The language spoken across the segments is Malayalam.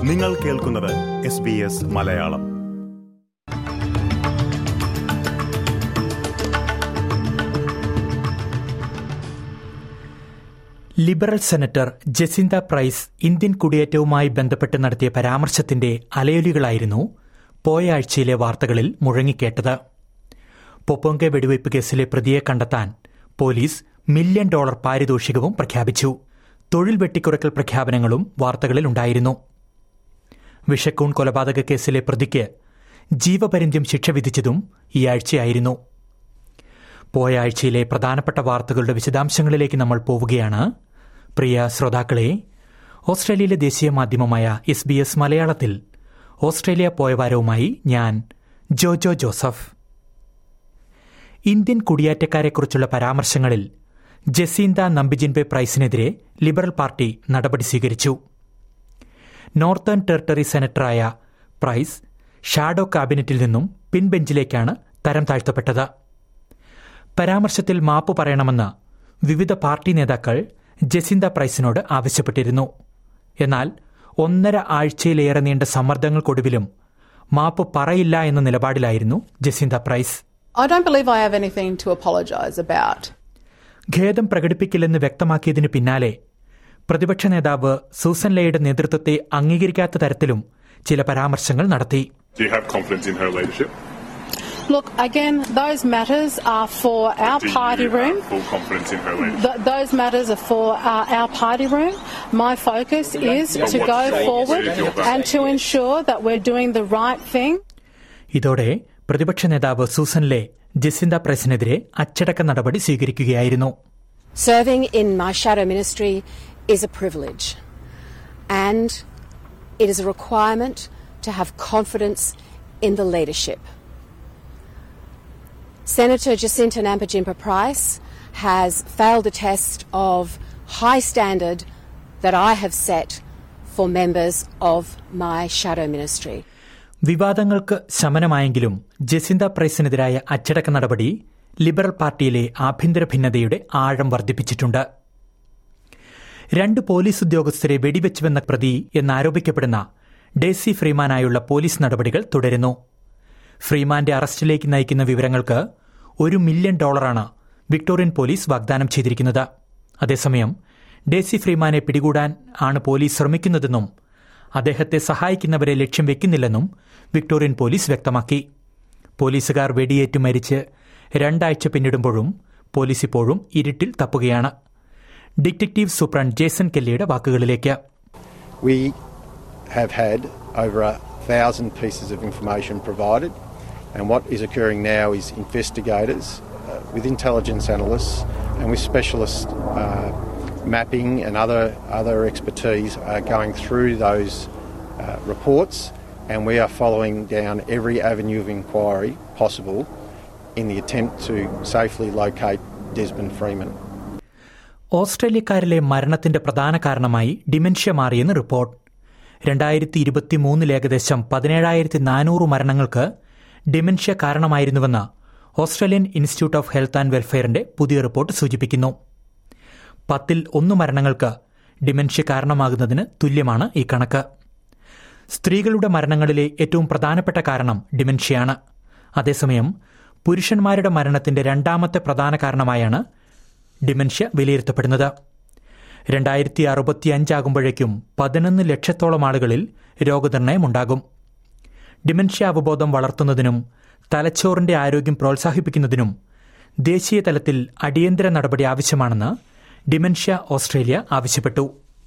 നിങ്ങൾ കേൾക്കുന്നത് S B S Malayalam liberal senator Jacinta Price Indian കുടിയേറ്റവുമായി ബന്ധപ്പെട്ട് നടത്തിയ പരാമർശത്തിന്റെ അലയൊലികളായിരുന്നു പോയ ആഴ്ചയിലെ വാർത്തകളിൽ മുഴങ്ങിക്കേട്ടത് പൊപ്പോങ്കെ വെടിവയ്പ് കേസിലെ പ്രതിയെ കണ്ടെത്താൻ പോലീസ് മില്യൺ ഡോളർ പാരിതോഷികവും പ്രഖ്യാപിച്ചു തൊഴിൽ വെട്ടിക്കുറക്കൽ പ്രഖ്യാപനങ്ങളും വാർത്തകളിലുണ്ടായിരുന്നു വിഷക്കൂൺ കൊലപാതക കേസിലെ പ്രതിക്ക് ജീവപര്യന്തം ശിക്ഷ വിധിച്ചതും ഈ ആഴ്ചയായിരുന്നു പോയ ആഴ്ചയിലെ പ്രധാനപ്പെട്ട വാർത്തകളുടെ വിശദാംശങ്ങളിലേക്ക് നമ്മൾ പോവുകയാണ് പ്രിയ ശ്രോതാക്കളെ ഓസ്ട്രേലിയയിലെ ദേശീയ മാധ്യമമായ എസ് ബി എസ് മലയാളത്തിൽ ഓസ്ട്രേലിയ പോയ വാരവുമായി ഞാൻ ജോജോ ജോസഫ് ഇന്ത്യൻ കുടിയേറ്റക്കാരെക്കുറിച്ചുള്ള പരാമർശങ്ങളിൽ ജസീന്ത നമ്പിജിൻപെ പ്രൈസിനെതിരെ ലിബറൽ പാർട്ടി നടപടി സ്വീകരിച്ചു നോർത്തേൺ ടെറിട്ടറി സെനറ്ററായ പ്രൈസ് ഷാഡോ ക്യാബിനറ്റിൽ നിന്നും പിൻബെഞ്ചിലേക്കാണ് തരം താഴ്ത്തപ്പെട്ടത് പരാമർശത്തിൽ മാപ്പ് പറയണമെന്ന് വിവിധ പാർട്ടി നേതാക്കൾ ജസിന്ത പ്രൈസിനോട് ആവശ്യപ്പെട്ടിരുന്നു എന്നാൽ ഒന്നര ആഴ്ചയിലേറെ നീണ്ട സമ്മർദ്ദങ്ങൾക്കൊടുവിലും മാപ്പ് പറയില്ല എന്ന നിലപാടിലായിരുന്നു Jacinta Price I don't believe I have anything to apologise about. ഖേദം പ്രകടിപ്പിക്കില്ലെന്ന് വ്യക്തമാക്കിയതിനു പിന്നാലെ പ്രതിപക്ഷ നേതാവ് സൂസൻ ലേയുടെ നേതൃത്വത്തെ അംഗീകരിക്കാത്ത തരത്തിലും ചില പരാമർശങ്ങൾ നടത്തി Do you have confidence in her leadership? Look, again, those matters are for our Do party you room. have full confidence in her leadership? Th- those matters are for uh, our party room. My focus is to go forward and to ensure that we're doing the right thing. ഇതോടെ പ്രതിപക്ഷ നേതാവ് സൂസൻ ലേ ജസിന്ത പ്രൈസിനെതിരെ അച്ചടക്ക നടപടി സ്വീകരിക്കുകയായിരുന്നു Serving in my shadow ministry is a privilege, and it is a requirement to have confidence in the leadership. Senator Jacinta Nampijinpa Price has failed a test of high standard that I have set for members of my shadow ministry. വിവാദങ്ങൾക്ക് ശമനമായെങ്കിലും ജസിന്ത പ്രൈസിനെതിരായ അച്ചടക്ക നടപടി ലിബറൽ പാർട്ടിയിലെ ആഭ്യന്തര ഭിന്നതയുടെ ആഴം വർദ്ധിപ്പിച്ചിട്ടുണ്ട് രണ്ട് പോലീസ് ഉദ്യോഗസ്ഥരെ വെടിവെച്ചുവെന്ന പ്രതി എന്നാരോപിക്കപ്പെടുന്ന ഡേസി ഫ്രീമാനായുള്ള പോലീസ് നടപടികൾ തുടരുന്നു ഫ്രീമാന്റെ അറസ്റ്റിലേക്ക് നയിക്കുന്ന വിവരങ്ങൾക്ക് ഒരു മില്യൺ ഡോളറാണ് വിക്ടോറിയൻ പോലീസ് വാഗ്ദാനം ചെയ്തിരിക്കുന്നത് അതേസമയം ഡേസി ഫ്രീമാനെ പിടികൂടാൻ ആണ് പോലീസ് ശ്രമിക്കുന്നതെന്നും അദ്ദേഹത്തെ സഹായിക്കുന്നവരെ ലക്ഷ്യം വെക്കുന്നില്ലെന്നും വിക്ടോറിയൻ പോലീസ് വ്യക്തമാക്കി പോലീസുകാർ വെടിയേറ്റ് മരിച്ച് രണ്ടാഴ്ച പിന്നിടുമ്പോഴും പോലീസ് ഇപ്പോഴും ഇരുട്ടിൽ തപ്പുകയാണ് ഡിറ്റക്റ്റീവ് സൂപ്രണ്ട് ജേസൺ കെല്ലിയുടെ വാക്കുകളിലേക്ക് We have had over a thousand pieces of information provided, and what is occurring now is investigators uh, with intelligence analysts and with specialist uh, mapping and other other expertise are going through those uh, reports, and we are following down every avenue of inquiry possible in the attempt to safely locate Desmond Freeman. ഓസ്ട്രേലിയക്കാരിലെ മരണത്തിന്റെ പ്രധാന കാരണമായി ഡിമെൻഷ്യ മാറിയെന്ന് റിപ്പോർട്ട് രണ്ടായിരത്തി ഇരുപത്തിമൂന്നിൽ ഏകദേശം പതിനേഴായിരത്തി നാനൂറ് മരണങ്ങൾക്ക് ഡിമെൻഷ്യ കാരണമായിരുന്നുവെന്ന് Australian institute of health and വെൽഫെയറിന്റെ പുതിയ റിപ്പോർട്ട് സൂചിപ്പിക്കുന്നു പത്തിൽ ഒന്ന് മരണങ്ങൾക്ക് ഡിമെൻഷ്യ കാരണമാകുന്നതിന് തുല്യമാണ് ഈ കണക്ക് സ്ത്രീകളുടെ മരണങ്ങളിലെ ഏറ്റവും പ്രധാനപ്പെട്ട കാരണം ഡിമെൻഷ്യയാണ് അതേസമയം പുരുഷന്മാരുടെ മരണത്തിന്റെ രണ്ടാമത്തെ പ്രധാന കാരണമായാണ് ഡിമെൻഷ്യ വിലയിരുത്തപ്പെടുന്നത് രണ്ടായിരത്തി അറുപത്തിയഞ്ചാകുമ്പോഴേക്കും പതിനൊന്ന് ലക്ഷത്തോളം ആളുകളിൽ രോഗനിർണയമുണ്ടാകും ഡിമെൻഷ്യ അവബോധം വളർത്തുന്നതിനും തലച്ചോറിന്റെ ആരോഗ്യം പ്രോത്സാഹിപ്പിക്കുന്നതിനും ദേശീയ തലത്തിൽ അടിയന്തര നടപടി ആവശ്യമാണെന്ന് ഡിമെൻഷ്യ ഓസ്ട്രേലിയ ആവശ്യപ്പെട്ടു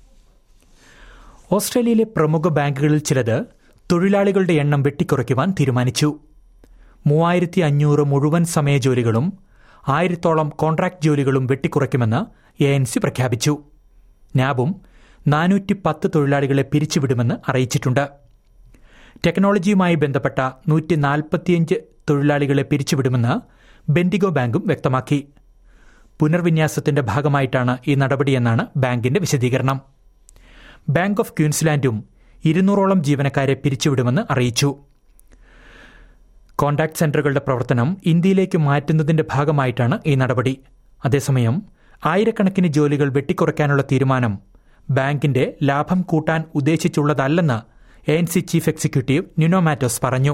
ഓസ്ട്രേലിയയിലെ പ്രമുഖ ബാങ്കുകളിൽ ചിലത് തൊഴിലാളികളുടെ എണ്ണം വെട്ടിക്കുറയ്ക്കുവാൻ തീരുമാനിച്ചു മൂവായിരത്തി അഞ്ഞൂറ് മുഴുവൻ സമയ ജോലികളും ആയിരത്തോളം കോൺട്രാക്ട് ജോലികളും വെട്ടിക്കുറയ്ക്കുമെന്ന് എ എൻ സി പ്രഖ്യാപിച്ചു നാബും നാനൂറ്റി പത്ത് തൊഴിലാളികളെ പിരിച്ചുവിടുമെന്ന് അറിയിച്ചിട്ടുണ്ട് ടെക്നോളജിയുമായി ബന്ധപ്പെട്ട നൂറ്റി നാൽപ്പത്തിയഞ്ച് തൊഴിലാളികളെ പിരിച്ചുവിടുമെന്ന് ബെൻഡിഗോ ബാങ്കും വ്യക്തമാക്കി പുനർവിന്യാസത്തിന്റെ ഭാഗമായിട്ടാണ് ഈ നടപടിയെന്നാണ് ബാങ്കിന്റെ വിശദീകരണം ബാങ്ക് ഓഫ് ക്വീൻസ്ലാൻഡും ഇരുന്നൂറോളം ജീവനക്കാരെ പിരിച്ചുവിടുമെന്ന് അറിയിച്ചു കോൺടാക്ട് സെന്ററുകളുടെ പ്രവർത്തനം ഇന്ത്യയിലേക്ക് മാറ്റുന്നതിന്റെ ഭാഗമായിട്ടാണ് ഈ നടപടി അതേസമയം ആയിരക്കണക്കിന് ജോലികൾ വെട്ടിക്കുറയ്ക്കാനുള്ള തീരുമാനം ബാങ്കിന്റെ ലാഭം കൂട്ടാൻ ഉദ്ദേശിച്ചുള്ളതല്ലെന്ന് A N Z chief executive Nuno Matos പറഞ്ഞു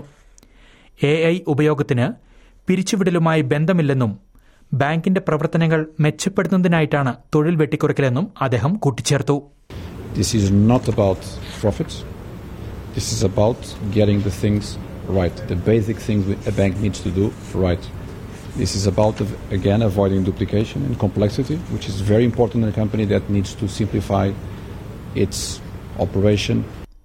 എ ഐ ഉപയോഗത്തിന് പിരിച്ചുവിടലുമായി ബന്ധമില്ലെന്നും ബാങ്കിന്റെ പ്രവർത്തനങ്ങൾ മെച്ചപ്പെടുത്തുന്നതിനായിട്ടാണ് തൊഴിൽ വെട്ടിക്കുറയ്ക്കലെന്നും അദ്ദേഹം കൂട്ടിച്ചേർത്തു This is not about profits. This is about getting the things right, the basic things a bank needs to do right. This is about, again, avoiding duplication and complexity, which is very important in a company that needs to simplify its operation.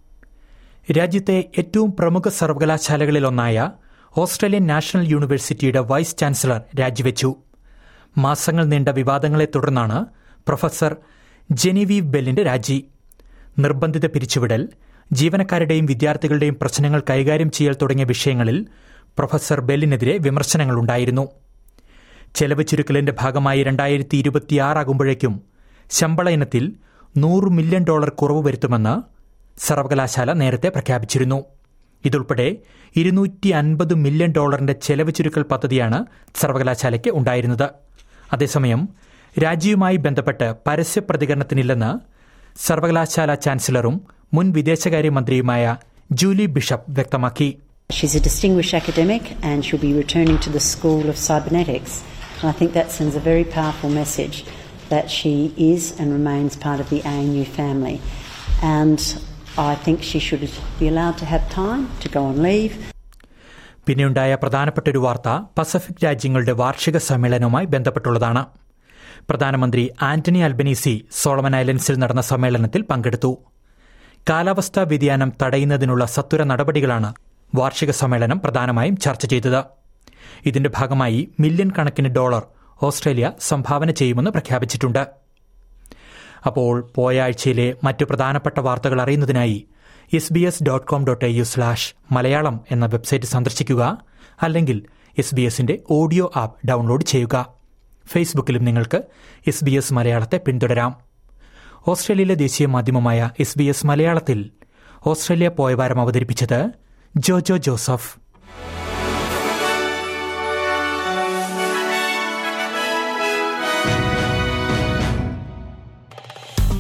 രാജ്യത്തെ ഏറ്റവും പ്രമുഖ സർവകലാശാലകളിലൊന്നായ ഓസ്ട്രേലിയൻ നാഷണൽ യൂണിവേഴ്സിറ്റിയുടെ വൈസ് ചാൻസലർ രാജിവെച്ചു മാസങ്ങൾ നീണ്ട വിവാദങ്ങളെ തുടർന്നാണ് പ്രൊഫസർ ജെനിവീവ് ബെല്ലിന്റെ രാജി നിർബന്ധിത പിരിച്ചുവിടൽ ജീവനക്കാരുടെയും വിദ്യാർത്ഥികളുടെയും പ്രശ്നങ്ങൾ കൈകാര്യം ചെയ്യൽ തുടങ്ങിയ വിഷയങ്ങളിൽ പ്രൊഫസർ ബെല്ലിനെതിരെ വിമർശനങ്ങളുണ്ടായിരുന്നു ചെലവ് ചുരുക്കലിന്റെ ഭാഗമായി രണ്ടായിരത്തി ഇരുപത്തിയാറാകുമ്പോഴേക്കും ശമ്പള ഇനത്തിൽ നൂറ് മില്യൺ ഡോളർ കുറവ് വരുത്തുമെന്ന് സർവകലാശാല നേരത്തെ പ്രഖ്യാപിച്ചിരുന്നു ഇതുൾപ്പെടെ ഇരുന്നൂറ്റി അൻപത് മില്യൺ ഡോളറിന്റെ ചെലവ് ചുരുക്കൽ പദ്ധതിയാണ് സർവകലാശാലയ്ക്ക് ഉണ്ടായിരുന്നത് അതേസമയം രാജിയുമായി ബന്ധപ്പെട്ട് പരസ്യ പ്രതികരണത്തിനില്ലെന്ന് സർവകലാശാല ചാൻസലറും മുൻ വിദേശകാര്യമന്ത്രിയുമായ ജൂലി ബിഷപ്പ് വ്യക്തമാക്കി She's a distinguished academic and she'll be returning to the School of Cybernetics. And I think that sends a very powerful message that she is and remains part of the ANU family. And I think she should be allowed to have time to go on leave. പിന്നെയുണ്ടായ പ്രധാനപ്പെട്ട ഒരു വാർത്ത പസഫിക് രാജ്യങ്ങളുടെ വാർഷിക സമ്മേളനവുമായി ബന്ധപ്പെട്ടുള്ളതാണ് പ്രധാനമന്ത്രി ആന്റണി അൽബനീസി സോളമൻ ഐലൻഡ്സിൽ നടന്ന സമ്മേളനത്തിൽ പങ്കെടുത്തു കാലാവസ്ഥാ വ്യതിയാനം തടയുന്നതിനുള്ള സത്വര നടപടികളാണ് വാർഷിക സമ്മേളനം പ്രധാനമായും ചർച്ച ചെയ്തത് ഇതിന്റെ ഭാഗമായി മില്യൺ കണക്കിന് ഡോളർ ഓസ്ട്രേലിയ സംഭാവന ചെയ്യുമെന്ന് പ്രഖ്യാപിച്ചിട്ടുണ്ട് അപ്പോൾ പോയ ആഴ്ചയിലെ മറ്റു പ്രധാനപ്പെട്ട വാർത്തകൾ അറിയുന്നതിനായി S B S dot com dot U slash Malayalam എന്ന വെബ്സൈറ്റ് സന്ദർശിക്കുക അല്ലെങ്കിൽ എസ് ബി എസിന്റെ ഓഡിയോ ആപ്പ് ഡൗൺലോഡ് ചെയ്യുക ഫേസ്ബുക്കിലും നിങ്ങൾക്ക് എസ് ബി എസ് മലയാളത്തെ പിന്തുടരാം ഓസ്ട്രേലിയയിലെ ദേശീയ മാധ്യമമായ എസ് ബി എസ് മലയാളത്തിൽ ഓസ്ട്രേലിയ പോയ വാരം അവതരിപ്പിച്ചത് Jojo Joseph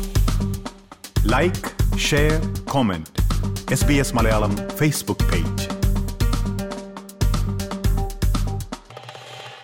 like share comment S B S Malayalam Facebook page